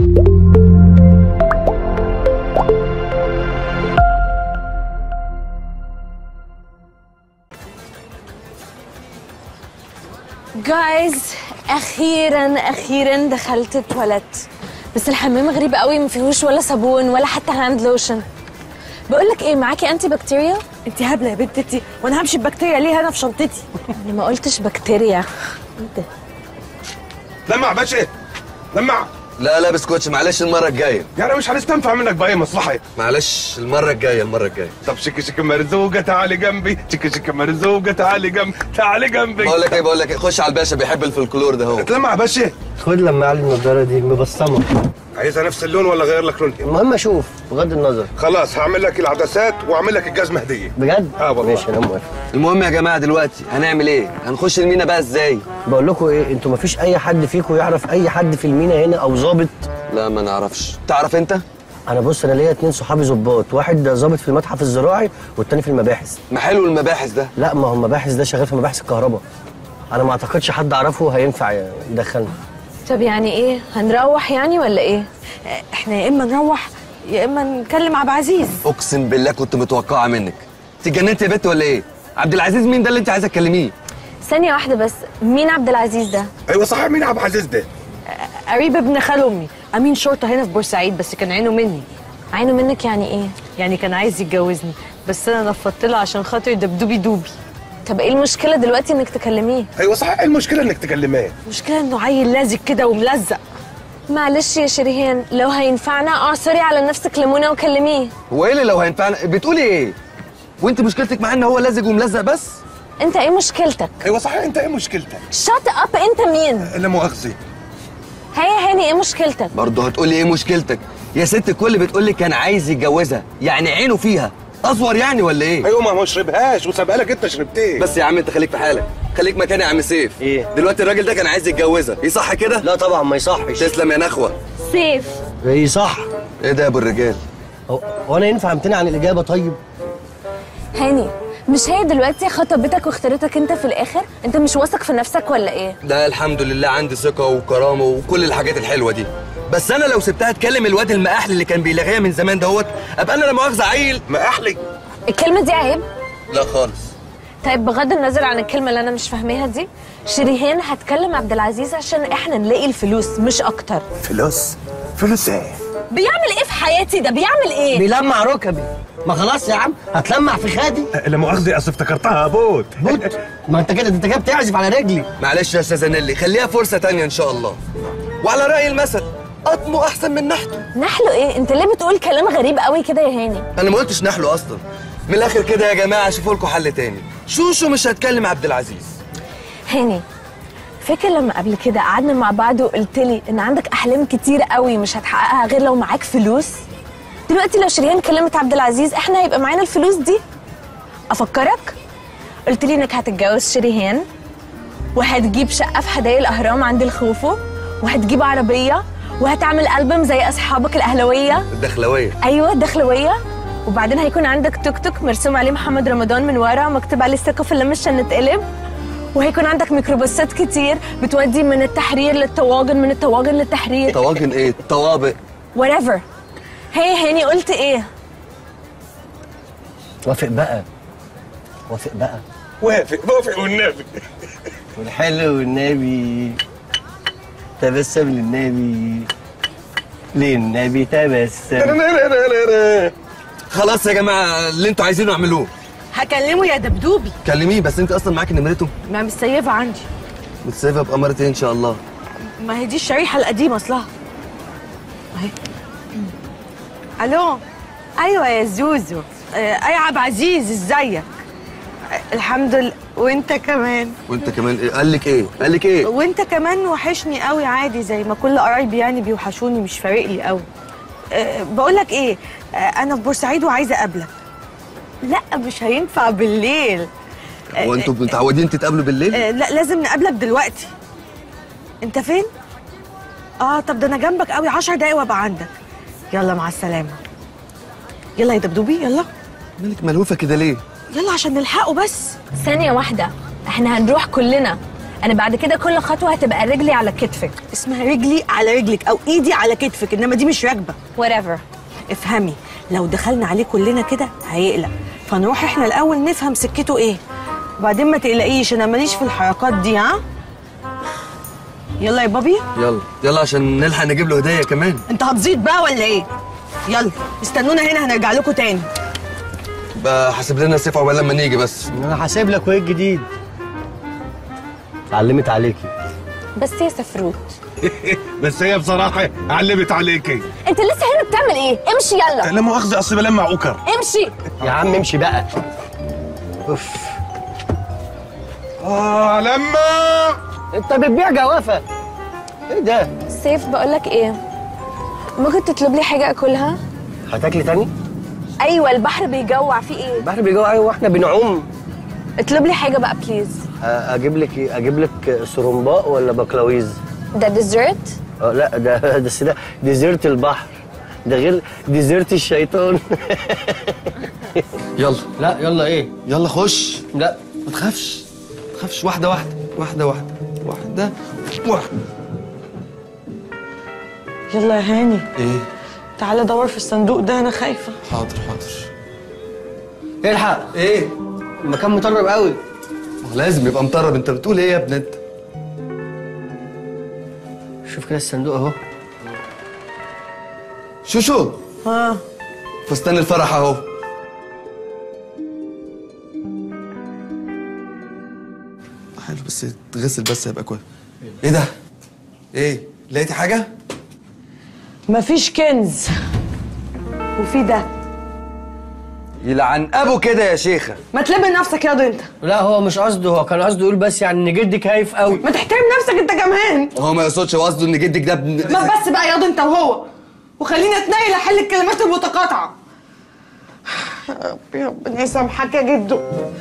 جايز اخيرا اخيرا دخلت التواليت بس الحمام غريب قوي ما فيهوش ولا صابون ولا حتى هاند لوشن بقول لك ايه معاكي انتي بكتيريا انت هبله يا بنت انت وانا همشي ببكتيريا ليه انا في شنطتي انا ما قلتش بكتيريا لمع باشا لمع لا لا بسكوتش معلش المره الجايه يعني مش هنستنفع منك باي مصلحه معلش المره الجايه المره الجايه طب شك شك مرزوقه تعالي جنبي شك شك مرزوقه تعالي جنبي تعالي جنبي بقول لك ايه بقول لك ايه خش على الباشا بيحب الفلكلور ده هو اتلمع باشا خد لما علي النضاره دي مبصمه عايزها نفس اللون ولا غير لك لون المهم اشوف بغض النظر خلاص هعمل لك العدسات واعمل لك الجزمه هديه بجد اه والله. ماشي انا موافق المهم يا جماعه دلوقتي هنعمل ايه هنخش المينا بقى ازاي بقول لكم ايه انتوا مفيش اي حد فيكم يعرف اي حد في المينا هنا او ظابط لا ما نعرفش تعرف انت انا بص انا ليا اتنين صحابي ظباط واحد ظابط في المتحف الزراعي والتاني في المباحث ما حلو المباحث ده لا ما هو المباحث ده شغال في مباحث الكهرباء انا ما اعتقدش حد اعرفه هينفع يدخلنا طب يعني ايه هنروح يعني ولا ايه احنا يا اما نروح يا اما نكلم عبد العزيز اقسم بالله كنت متوقعه منك انت اتجننت يا بت ولا ايه عبد العزيز مين ده اللي انت عايزه تكلميه ثانيه واحده بس مين عبد العزيز ده ايوه صحيح مين عبد العزيز ده قريب ابن خال امي امين شرطه هنا في بورسعيد بس كان عينه مني عينه منك يعني ايه يعني كان عايز يتجوزني بس انا نفضت له عشان خاطر دبدوبي دوبي طب ايه المشكله دلوقتي انك تكلميه ايوه صحيح إيه المشكله انك تكلماه المشكله انه عيل لازق كده وملزق معلش يا شريهان لو هينفعنا اعصري على نفسك ليمونه وكلميه هو ايه اللي لو هينفعنا بتقولي ايه وانت مشكلتك معاه ان هو لازق وملزق بس انت ايه مشكلتك ايوه صحيح انت ايه مشكلتك شات اب انت مين لا مؤاخذه هيا هاني ايه مشكلتك برضه هتقولي ايه مشكلتك يا ست الكل بتقولي كان عايز يتجوزها يعني عينه فيها اصور يعني ولا ايه ايوه ما ما شربهاش وسابها لك انت شربتيه بس يا عم انت خليك في حالك خليك مكاني يا عم سيف ايه؟ دلوقتي الراجل ده كان عايز يتجوزها ايه صح كده لا طبعا ما يصحش تسلم يا نخوه سيف ايه صح ايه ده يا ابو الرجال هو هو انا ينفع امتنع عن الاجابه طيب هاني مش هي دلوقتي خطبتك واختارتك انت في الاخر انت مش واثق في نفسك ولا ايه ده الحمد لله عندي ثقه وكرامه وكل الحاجات الحلوه دي بس انا لو سبتها تكلم الواد المقاحل اللي كان بيلاغيها من زمان دهوت ابقى انا لا مؤاخذه عيل ما احلي الكلمه دي عيب لا خالص طيب بغض النظر عن الكلمه اللي انا مش فاهماها دي شريهان هتكلم عبد العزيز عشان احنا نلاقي الفلوس مش اكتر فلوس فلوس ايه بيعمل ايه في حياتي ده بيعمل ايه بيلمع ركبي ما خلاص يا عم هتلمع في خادي لا مؤاخذه اصل افتكرتها بوت بوت ما انت كده انت كده بتعزف على رجلي معلش يا استاذه نيلي خليها فرصه تانية ان شاء الله وعلى راي المثل قطمه احسن من نحته نحله ايه انت ليه بتقول كلام غريب قوي كده يا هاني انا ما قلتش نحله اصلا من الاخر كده يا جماعه شوفوا لكم حل تاني شوشو مش هتكلم عبد العزيز هاني فاكر لما قبل كده قعدنا مع بعض وقلت لي ان عندك احلام كتير قوي مش هتحققها غير لو معاك فلوس دلوقتي لو شريهان كلمت عبد العزيز احنا هيبقى معانا الفلوس دي افكرك قلت لي انك هتتجوز شريهان وهتجيب شقه في حدائق الاهرام عند الخوفو وهتجيب عربيه وهتعمل ألبوم زي اصحابك الاهلاويه الدخلويه ايوه الدخلويه وبعدين هيكون عندك توك توك مرسوم عليه محمد رمضان من ورا مكتوب عليه الثقه في اللي مش هنتقلب وهيكون عندك ميكروباصات كتير بتودي من التحرير للطواجن من الطواجن للتحرير طواجن ايه طوابق whatever هي هاني قلت ايه وافق بقى وافق بقى وافق وافق والنبي والحلو والنبي تبسم للنبي للنبي تبسم خلاص يا جماعه اللي انتوا عايزينه اعملوه هكلمه يا دبدوبي كلميه بس انت اصلا معاك نمرته ما مستيفه عندي متسيبها بأمارة ايه ان شاء الله ما هي دي الشريحه القديمه اصلها اهي الو ايوه يا زوزو آه، اي عبد عزيز ازيك آه، الحمد لله وانت كمان وانت كمان ايه قال لك ايه قال لك ايه وانت كمان وحشني قوي عادي زي ما كل قرايبي يعني بيوحشوني مش فارق لي قوي أه بقول لك ايه أه انا في بورسعيد وعايزه اقابلك لا مش هينفع بالليل هو انتوا متعودين تتقابلوا بالليل أه لا لازم نقابلك دلوقتي انت فين اه طب ده انا جنبك قوي 10 دقايق وابقى عندك يلا مع السلامه يلا يا دبدوبي يلا مالك ملهوفه كده ليه يلا عشان نلحقه بس ثانيه واحده احنا هنروح كلنا انا بعد كده كل خطوه هتبقى رجلي على كتفك اسمها رجلي على رجلك او ايدي على كتفك انما دي مش راكبه whatever افهمي لو دخلنا عليه كلنا كده هيقلق فنروح احنا الاول نفهم سكته ايه وبعدين ما تقلقيش انا ماليش في الحركات دي ها يلا يا بابي يلا يلا عشان نلحق نجيب له هديه كمان انت هتزيد بقى ولا ايه يلا استنونا هنا هنرجع لكم تاني بقى حاسب لنا سيف عقبال لما نيجي بس انا حاسب لك وايه الجديد علمت عليكي بس يا سفروت بس هي بصراحه علمت عليكي انت لسه هنا بتعمل ايه امشي يلا لا مؤاخذه اصل بلمع اوكر امشي يا عم امشي بقى اوف اه لما انت بتبيع جوافه ايه ده سيف بقولك ايه ممكن تطلب لي حاجه اكلها هتاكلي تاني ايوه البحر بيجوع في ايه البحر بيجوع ايوه واحنا بنعوم اطلب لي حاجه بقى بليز أ- اجيب لك ايه اجيب لك سرمباء ولا بقلاويز ده ديزرت اه لا ده بس ده ديزرت البحر ده غير ديزرت الشيطان يلا لا يلا ايه يلا خش لا ما تخافش ما تخافش واحده واحده واحده واحده واحده واحده يلا يا هاني ايه تعالى دور في الصندوق ده انا خايفه حاضر حاضر الحق ايه المكان مطرب قوي ما هو لازم يبقى مطرب انت بتقول ايه يا ابن انت شوف كده الصندوق اهو شوشو ها فستان الفرح اهو حلو بس تغسل بس هيبقى كويس ايه ده ايه لقيتي حاجه مفيش كنز وفي ده يلعن ابو كده يا شيخه ما تلم نفسك ياض انت لا هو مش قصده هو كان قصده يقول بس يعني ان جدك هايف قوي ما تحترم نفسك انت كمان هو ما يقصدش هو قصده ان جدك ده ابن ما بس بقى ياض انت وهو وخلينا اتنقل احل الكلمات المتقاطعه يا ربي ربنا يسامحك يا جدو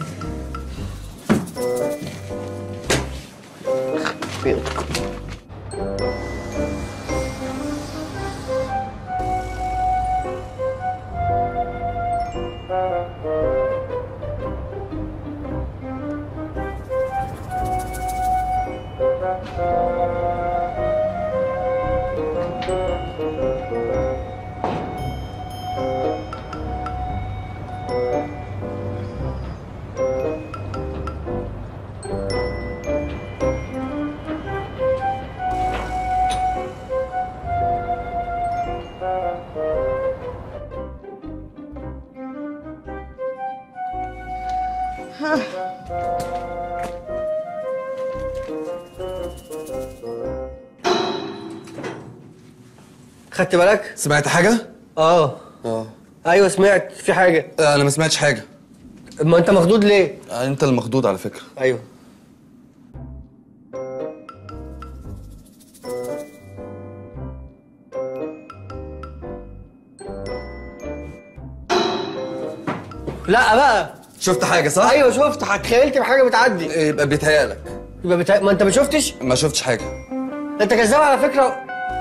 خدت بالك سمعت حاجه اه اه ايوه سمعت في حاجه لا، انا ما سمعتش حاجه ما انت مخدود ليه انت المخضوض على فكره ايوه لا بقى شفت حاجه صح ايوه شفت تخيلت بحاجه بتعدي يبقى بيتهيألك يبقى بتا... ما انت ما شفتش ما شفتش حاجه انت كذاب على فكره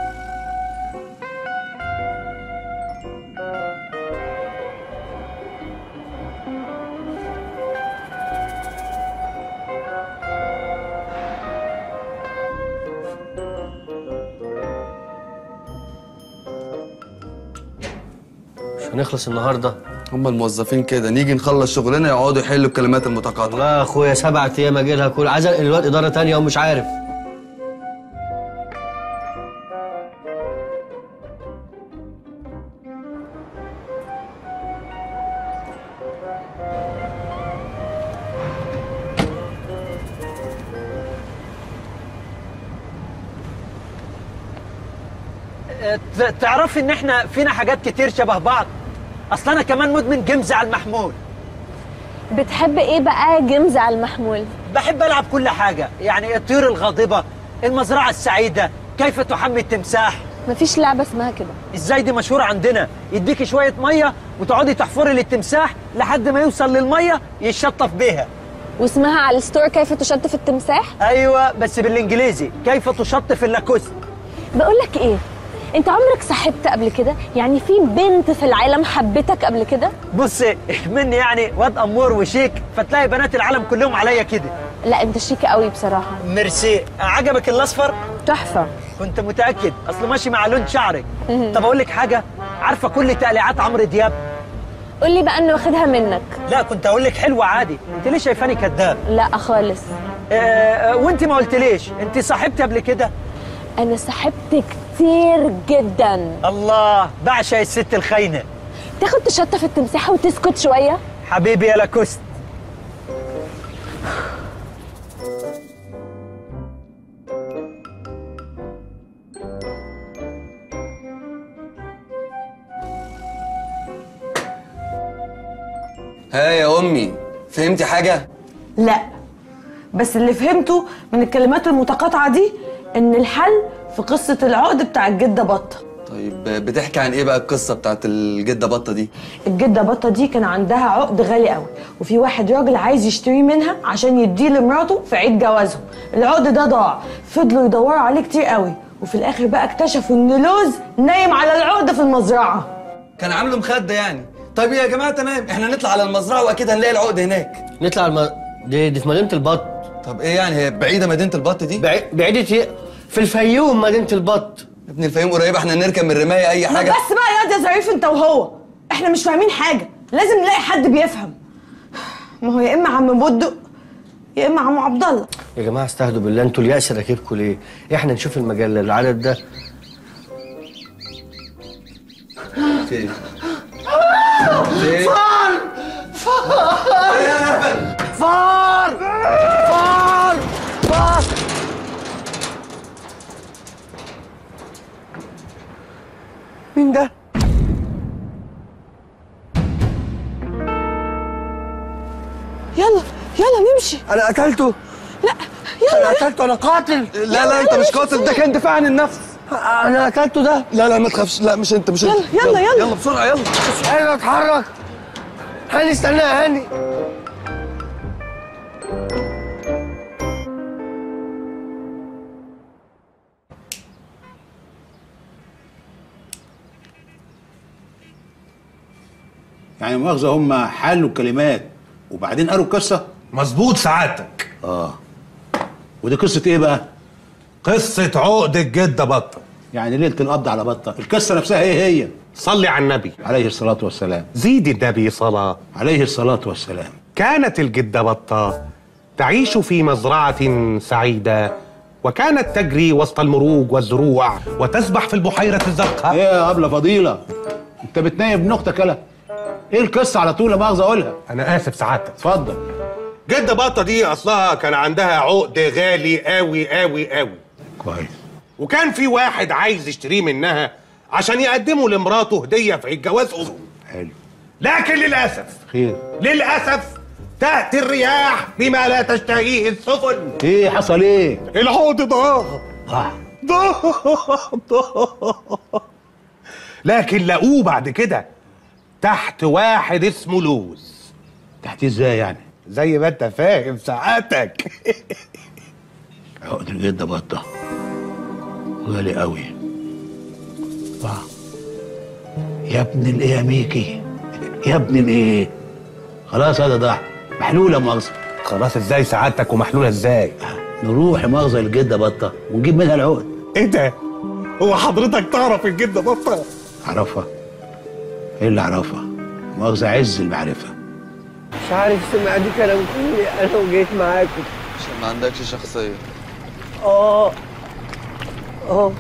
مش هنخلص النهارده هم الموظفين كده نيجي نخلص شغلنا يقعدوا يحلوا الكلمات المتقاطعه والله يا اخويا سبعة ايام اجي لها كل عايز انقل الواد اداره تانية ومش عارف ت- تعرفي ان احنا فينا حاجات كتير شبه بعض اصل انا كمان مدمن جيمز على المحمول بتحب ايه بقى جيمز على المحمول بحب العب كل حاجه يعني الطيور الغاضبه المزرعه السعيده كيف تحمي التمساح مفيش لعبه اسمها كده ازاي دي مشهوره عندنا يديكي شويه ميه وتقعدي تحفري للتمساح لحد ما يوصل للميه يشطف بيها واسمها على الستور كيف تشطف التمساح ايوه بس بالانجليزي كيف تشطف اللاكوست بقول لك ايه انت عمرك صاحبت قبل كده يعني في بنت في العالم حبتك قبل كده بص مني يعني واد امور وشيك فتلاقي بنات العالم كلهم عليا كده لا انت شيك قوي بصراحه ميرسي عجبك الاصفر تحفه كنت متاكد اصله ماشي مع لون شعرك طب اقول لك حاجه عارفه كل تقليعات عمرو دياب قول لي بقى انه واخدها منك لا كنت اقول لك حلوه عادي انت ليه شايفاني كذاب لا خالص آه آه، وانت ما قلتليش انت صاحبتي قبل كده انا صاحبت كتير جدا الله بعشق الست الخاينه تاخد تشطف التمساح وتسكت شويه حبيبي يا لاكوست ها يا امي فهمتي حاجه لا بس اللي فهمته من الكلمات المتقاطعه دي ان الحل في قصه العقد بتاع الجده بطه طيب بتحكي عن ايه بقى القصه بتاعت الجده بطه دي الجده بطه دي كان عندها عقد غالي قوي وفي واحد راجل عايز يشتريه منها عشان يديه لمراته في عيد جوازهم العقد ده ضاع فضلوا يدوروا عليه كتير قوي وفي الاخر بقى اكتشفوا ان لوز نايم على العقد في المزرعه كان عامله مخده يعني طيب يا جماعه تمام احنا نطلع على المزرعه واكيد هنلاقي العقد هناك نطلع الم... دي, دي في مدينه البط طب ايه يعني هي بعيده مدينه البط دي بعي... بعيده ايه في الفيوم مدينه البط ابن الفيوم قريبه احنا نركب من الرمايه اي ما حاجه بس بقى يا يا ظريف انت وهو احنا مش فاهمين حاجه لازم نلاقي حد بيفهم ما هو يا اما عم بودق يا اما عم عبد الله يا جماعه استهدوا بالله انتوا اليأس راكبكم ليه احنا نشوف المجله العدد ده فين فين فار فار فار مين ده يلا يلا نمشي انا قتلته لا انا يلا قتلته انا قاتل لا لا انت مش قاتل ده كان دفاع عن النفس انا قتلته ده لا لا ما تخافش لا مش انت مش انت يلا، يلا، يلا. يلا بسرعه يلا مش قادر اتحرك هاني استنى يا هاني يعني مؤاخذة هم حلوا الكلمات وبعدين قالوا القصة مظبوط سعادتك اه ودي قصة ايه بقى؟ قصة عقد الجدة بطة يعني ليلة القبض على بطة القصة نفسها ايه هي؟ صلي على النبي عليه الصلاة والسلام زيد النبي صلاة عليه الصلاة والسلام كانت الجدة بطة تعيش في مزرعة سعيدة وكانت تجري وسط المروج والزروع وتسبح في البحيرة الزرقاء ايه يا أبلة فضيلة؟ انت بتنايب ابن اختك يلا ايه القصة على طول لا مؤاخذة اقولها أنا آسف سعادتك اتفضل جدة بطة دي أصلها كان عندها عقد غالي قوي قوي قوي كويس وكان في واحد عايز يشتريه منها عشان يقدمه لمراته هدية في عيد جوازهم حلو لكن للأسف خير للأسف تأتي الرياح بما لا تشتهيه السفن ايه حصل ايه؟ العقد ضاع اه ضاع ضاع لكن لقوه بعد كده تحت واحد اسمه لوز تحت ازاي يعني؟ زي ما انت فاهم ساعتك عقد الجدة بطة غالي قوي اه يا ابن الايه يا ميكي يا ابن الايه خلاص هذا ضاع محلولة مؤاخذة خلاص ازاي سعادتك ومحلولة ازاي نروح مؤاخذة الجدة بطة ونجيب منها العقد ايه ده هو حضرتك تعرف الجدة بطة اعرفها ايه اللي اعرفها مؤاخذة عز المعرفة مش عارف سمعت كلام كلي انا وجيت معاكم عشان ما عندكش شخصيه اه اه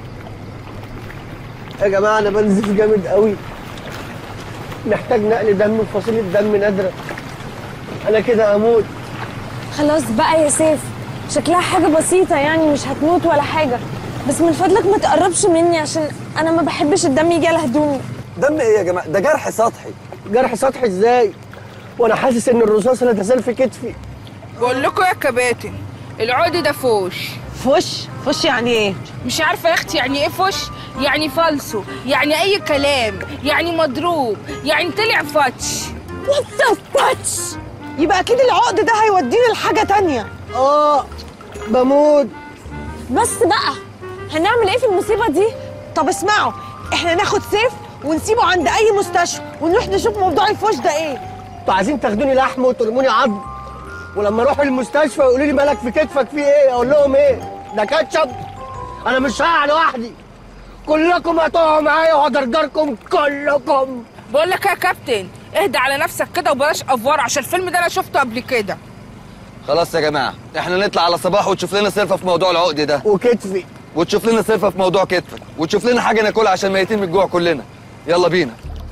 يا جماعه انا بنزف جامد قوي محتاج نقل دم فصيله دم نادره انا كده هموت خلاص بقى يا سيف شكلها حاجة بسيطة يعني مش هتموت ولا حاجة بس من فضلك ما تقربش مني عشان أنا ما بحبش الدم يجي على هدومي دم ايه يا جماعه ده جرح سطحي جرح سطحي ازاي وانا حاسس ان الرصاص لا تزال في كتفي بقول لكم يا كباتن العقد ده فوش فش فش يعني ايه مش عارفه يا اختي يعني ايه فوش يعني فالصو يعني اي كلام يعني مضروب يعني طلع فتش وات باتش يبقى اكيد العقد ده هيوديني لحاجه تانية اه بموت بس بقى هنعمل إيه في المصيبة دي؟ طب اسمعوا احنا ناخد سيف ونسيبه عند اي مستشفى ونروح نشوف موضوع الفوش ده ايه انتوا عايزين تاخدوني لحم وترموني عظم ولما اروح المستشفى يقولوا لي مالك في كتفك في ايه اقول لهم ايه ده كاتشب انا مش هقع لوحدي كلكم هتقعوا معايا وهدرجركم كلكم بقول لك إيه يا كابتن اهدى على نفسك كده وبلاش افوار عشان الفيلم ده انا شفته قبل كده خلاص يا جماعه احنا نطلع على صباح وتشوف لنا صرفه في موضوع العقد ده وكتفي وتشوف لنا صرفه في موضوع كتفك وتشوف لنا حاجه ناكلها عشان ميتين من الجوع كلنا يلا بينا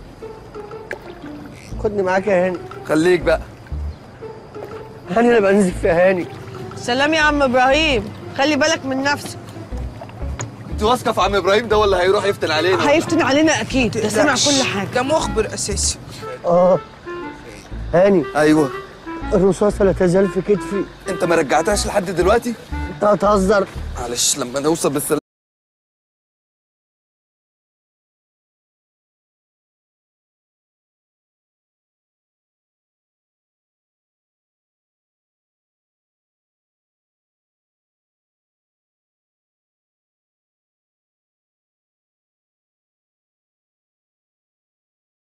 خدني معاك يا هاني خليك بقى هاني انا بنزل في هاني سلام يا عم ابراهيم خلي بالك من نفسك انت واثقه في عم ابراهيم ده ولا هيروح يفتن علينا هيفتن علينا اكيد ده سمع تقلقش. كل حاجه ده مخبر اساسي اه هاني ايوه الرصاصه لا تزال في كتفي انت ما رجعتهاش لحد دلوقتي انت هتهزر معلش لما نوصل بالسلامه